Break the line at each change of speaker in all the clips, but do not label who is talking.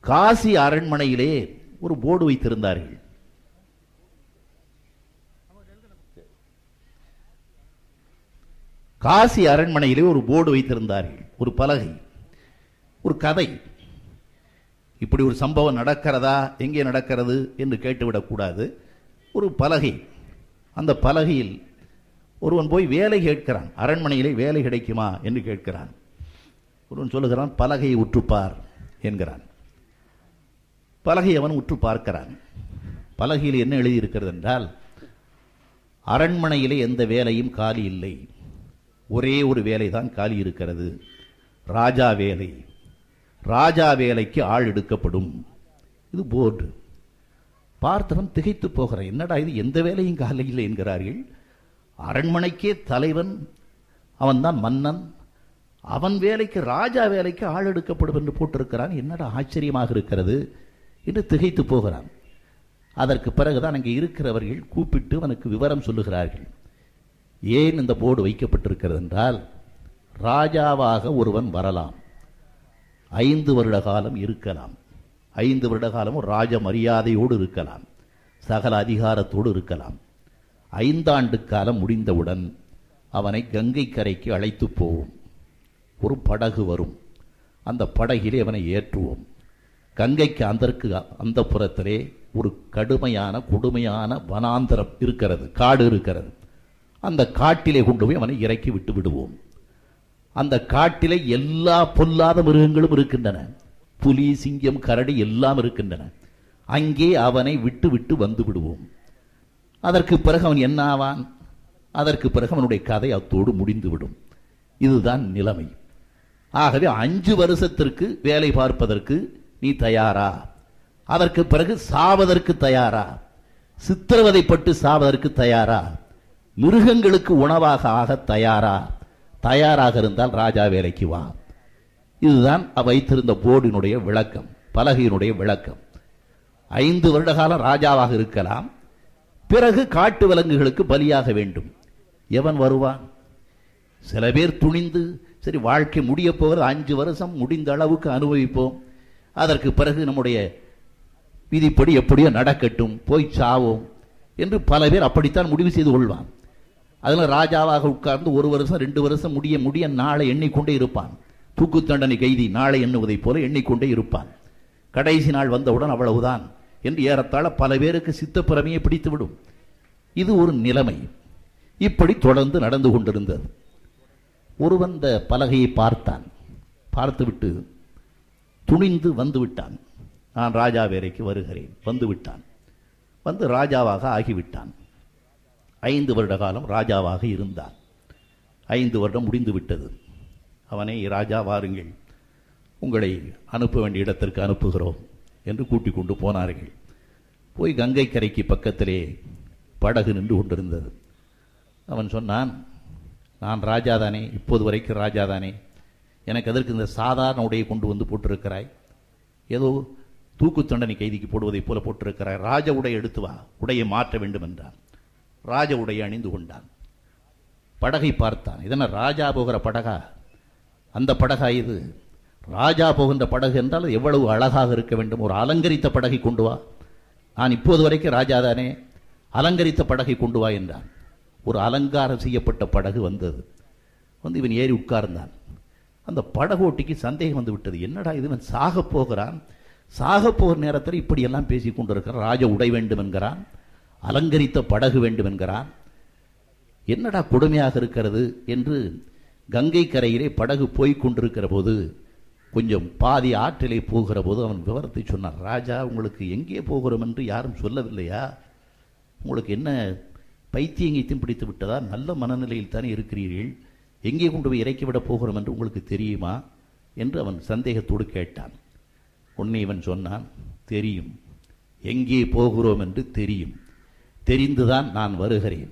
காசி அரண்மனையிலே ஒரு போர்டு வைத்திருந்தார்கள் காசி அரண்மனையிலே ஒரு போர்டு வைத்திருந்தார்கள் ஒரு பலகை ஒரு கதை இப்படி ஒரு சம்பவம் நடக்கிறதா எங்கே நடக்கிறது என்று கேட்டுவிடக்கூடாது ஒரு பலகை அந்த பலகையில் ஒருவன் போய் வேலை கேட்கிறான் அரண்மனையிலே வேலை கிடைக்குமா என்று கேட்கிறான் ஒருவன் சொல்லுகிறான் பலகையை உற்றுப்பார் என்கிறான் பலகை அவன் உற்று பார்க்கிறான் பலகையில் என்ன எழுதியிருக்கிறது என்றால் அரண்மனையிலே எந்த வேலையும் காலி இல்லை ஒரே ஒரு வேலை தான் காலி இருக்கிறது ராஜா வேலை ராஜா வேலைக்கு ஆள் எடுக்கப்படும் இது போர்டு பார்த்தவன் திகைத்து போகிறான் என்னடா இது எந்த வேலையும் காலி இல்லை என்கிறார்கள் அரண்மனைக்கே தலைவன் அவன்தான் மன்னன் அவன் வேலைக்கு ராஜா வேலைக்கு ஆள் எடுக்கப்படும் என்று போட்டிருக்கிறான் என்னடா ஆச்சரியமாக இருக்கிறது என்று திகைத்து போகிறான் அதற்கு பிறகுதான் அங்கே இருக்கிறவர்கள் கூப்பிட்டு அவனுக்கு விவரம் சொல்லுகிறார்கள் ஏன் இந்த போர்டு வைக்கப்பட்டிருக்கிறது என்றால் ராஜாவாக ஒருவன் வரலாம் ஐந்து வருட காலம் இருக்கலாம் ஐந்து வருட காலம் ஒரு ராஜ மரியாதையோடு இருக்கலாம் சகல அதிகாரத்தோடு இருக்கலாம் ஐந்தாண்டு காலம் முடிந்தவுடன் அவனை கங்கை கரைக்கு அழைத்து போவோம் ஒரு படகு வரும் அந்த படகிலே அவனை ஏற்றுவோம் கங்கைக்கு அந்தற்கு அந்த புறத்திலே ஒரு கடுமையான கொடுமையான வனாந்தரம் இருக்கிறது காடு இருக்கிறது அந்த காட்டிலே கொண்டு போய் அவனை இறக்கி விட்டு விடுவோம் அந்த காட்டிலே எல்லா பொல்லாத மிருகங்களும் இருக்கின்றன புலி சிங்கம் கரடி எல்லாம் இருக்கின்றன அங்கே அவனை விட்டு விட்டு வந்து விடுவோம் அதற்கு பிறகு அவன் என்ன ஆவான் அதற்கு பிறகு அவனுடைய கதை அத்தோடு முடிந்துவிடும் இதுதான் நிலைமை ஆகவே அஞ்சு வருஷத்திற்கு வேலை பார்ப்பதற்கு நீ தயாரா அதற்கு பிறகு சாவதற்கு தயாரா சித்திரவதைப்பட்டு சாவதற்கு தயாரா மிருகங்களுக்கு உணவாக ஆக தயாரா தயாராக இருந்தால் ராஜா வேலைக்கு வா இதுதான் வைத்திருந்த போர்டினுடைய விளக்கம் பலகையினுடைய விளக்கம் ஐந்து வருட காலம் ராஜாவாக இருக்கலாம் பிறகு காட்டு விலங்குகளுக்கு பலியாக வேண்டும் எவன் வருவான் சில பேர் துணிந்து சரி வாழ்க்கை முடிய போகிறது அஞ்சு வருஷம் முடிந்த அளவுக்கு அனுபவிப்போம் அதற்கு பிறகு நம்முடைய விதிப்படி எப்படியோ நடக்கட்டும் போய் சாவோம் என்று பல பேர் அப்படித்தான் முடிவு செய்து கொள்வான் அதில் ராஜாவாக உட்கார்ந்து ஒரு வருஷம் ரெண்டு வருஷம் முடிய முடிய நாளை எண்ணிக்கொண்டே இருப்பான் தூக்கு தண்டனை கைதி நாளை எண்ணுவதைப் போல எண்ணிக்கொண்டே இருப்பான் கடைசி நாள் வந்தவுடன் அவ்வளவுதான் என்று ஏறத்தாழ பல பேருக்கு சித்தப்பிரமையை பிடித்துவிடும் இது ஒரு நிலைமை இப்படி தொடர்ந்து நடந்து கொண்டிருந்தது ஒருவன் இந்த பலகையை பார்த்தான் பார்த்துவிட்டு துணிந்து வந்து விட்டான் நான் ராஜா வேலைக்கு வருகிறேன் வந்து விட்டான் வந்து ராஜாவாக ஆகிவிட்டான் ஐந்து வருட காலம் ராஜாவாக இருந்தான் ஐந்து வருடம் முடிந்து விட்டது அவனை ராஜா வாருங்கள் உங்களை அனுப்ப வேண்டிய இடத்திற்கு அனுப்புகிறோம் என்று கூட்டிக் கொண்டு போனார்கள் போய் கங்கை கரைக்கு பக்கத்திலே படகு நின்று கொண்டிருந்தது அவன் சொன்னான் நான் ராஜாதானே இப்போது வரைக்கும் ராஜாதானே எனக்கு அதற்கு இந்த சாதாரண உடையை கொண்டு வந்து போட்டிருக்கிறாய் ஏதோ தூக்கு தண்டனை கைதிக்கு போடுவதைப் போல போட்டிருக்கிறாய் ராஜ உடை எடுத்து வா உடையை மாற்ற வேண்டும் என்றான் ராஜ உடையை அணிந்து கொண்டான் படகை பார்த்தான் இதென்ன ராஜா போகிற படகா அந்த படகா இது ராஜா போகின்ற படகு என்றால் எவ்வளவு அழகாக இருக்க வேண்டும் ஒரு அலங்கரித்த படகை கொண்டு வா நான் இப்போது வரைக்கும் ராஜாதானே அலங்கரித்த படகை கொண்டு வா என்றான் ஒரு அலங்காரம் செய்யப்பட்ட படகு வந்தது வந்து இவன் ஏறி உட்கார்ந்தான் அந்த படகோட்டிக்கு சந்தேகம் வந்து விட்டது என்னடா இது இவன் சாக போகிறான் சாக போகிற நேரத்தில் இப்படியெல்லாம் பேசி கொண்டிருக்கிறான் ராஜ உடை வேண்டும் என்கிறான் அலங்கரித்த படகு வேண்டும் என்கிறான் என்னடா கொடுமையாக இருக்கிறது என்று கங்கை கரையிலே படகு போய்க் கொண்டிருக்கிற போது கொஞ்சம் பாதி ஆற்றிலே போகிற போது அவன் விவரத்தை சொன்னான் ராஜா உங்களுக்கு எங்கே போகிறோம் என்று யாரும் சொல்லவில்லையா உங்களுக்கு என்ன பைத்தியம் கீத்தியம் பிடித்து விட்டதா நல்ல மனநிலையில் தானே இருக்கிறீர்கள் எங்கே கொண்டு போய் இறக்கிவிடப் போகிறோம் என்று உங்களுக்கு தெரியுமா என்று அவன் சந்தேகத்தோடு கேட்டான் உன்னை இவன் சொன்னான் தெரியும் எங்கே போகிறோம் என்று தெரியும் தெரிந்துதான் நான் வருகிறேன்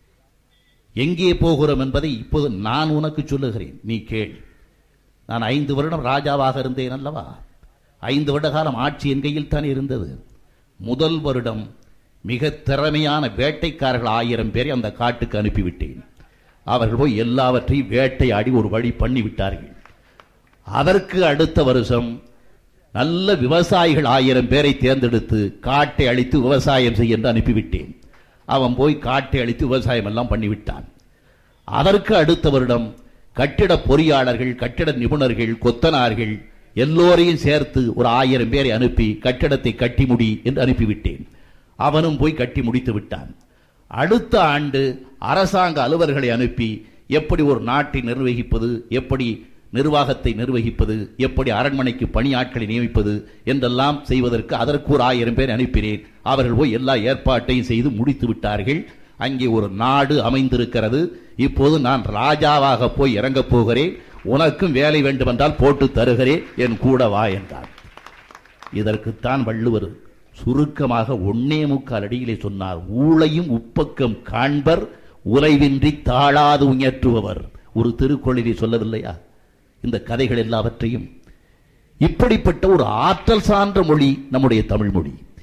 எங்கே போகிறோம் என்பதை இப்போது நான் உனக்கு சொல்லுகிறேன் நீ கேள் நான் ஐந்து வருடம் ராஜாவாக இருந்தேன் அல்லவா ஐந்து வருட காலம் ஆட்சி என் கையில் தான் இருந்தது முதல் வருடம் மிக திறமையான வேட்டைக்காரர்கள் ஆயிரம் பேரை அந்த காட்டுக்கு அனுப்பிவிட்டேன் அவர்கள் போய் எல்லாவற்றையும் வேட்டையாடி ஒரு வழி பண்ணி விட்டார்கள் அதற்கு அடுத்த வருஷம் நல்ல விவசாயிகள் ஆயிரம் பேரை தேர்ந்தெடுத்து காட்டை அழித்து விவசாயம் செய்ய என்று அனுப்பிவிட்டேன் அவன் போய் காட்டை அழித்து விவசாயம் எல்லாம் பண்ணிவிட்டான் அதற்கு அடுத்த வருடம் கட்டிட பொறியாளர்கள் கட்டிட நிபுணர்கள் கொத்தனார்கள் எல்லோரையும் சேர்த்து ஒரு ஆயிரம் பேரை அனுப்பி கட்டிடத்தை கட்டி முடி என்று அனுப்பிவிட்டேன் அவனும் போய் கட்டி முடித்து விட்டான் அடுத்த ஆண்டு அரசாங்க அலுவலர்களை அனுப்பி எப்படி ஒரு நாட்டை நிர்வகிப்பது எப்படி நிர்வாகத்தை நிர்வகிப்பது எப்படி அரண்மனைக்கு பணியாட்களை நியமிப்பது என்றெல்லாம் செய்வதற்கு அதற்கு ஒரு ஆயிரம் பேர் அனுப்பினேன் அவர்கள் போய் எல்லா ஏற்பாட்டையும் செய்து முடித்து விட்டார்கள் அங்கே ஒரு நாடு அமைந்திருக்கிறது இப்போது நான் ராஜாவாக போய் இறங்கப் போகிறேன் உனக்கும் வேலை வேண்டுமென்றால் போட்டு தருகிறேன் என் கூட வா என்றார் இதற்குத்தான் வள்ளுவர் சுருக்கமாக ஒன்னே முக்கால் அடியிலே சொன்னார் ஊழையும் உப்பக்கம் காண்பர் உலைவின்றி தாழாது உயற்றுபவர் ஒரு திருக்குறளிலே சொல்லவில்லையா இந்த கதைகள் எல்லாவற்றையும் இப்படிப்பட்ட ஒரு ஆற்றல் சான்ற மொழி நம்முடைய தமிழ் மொழி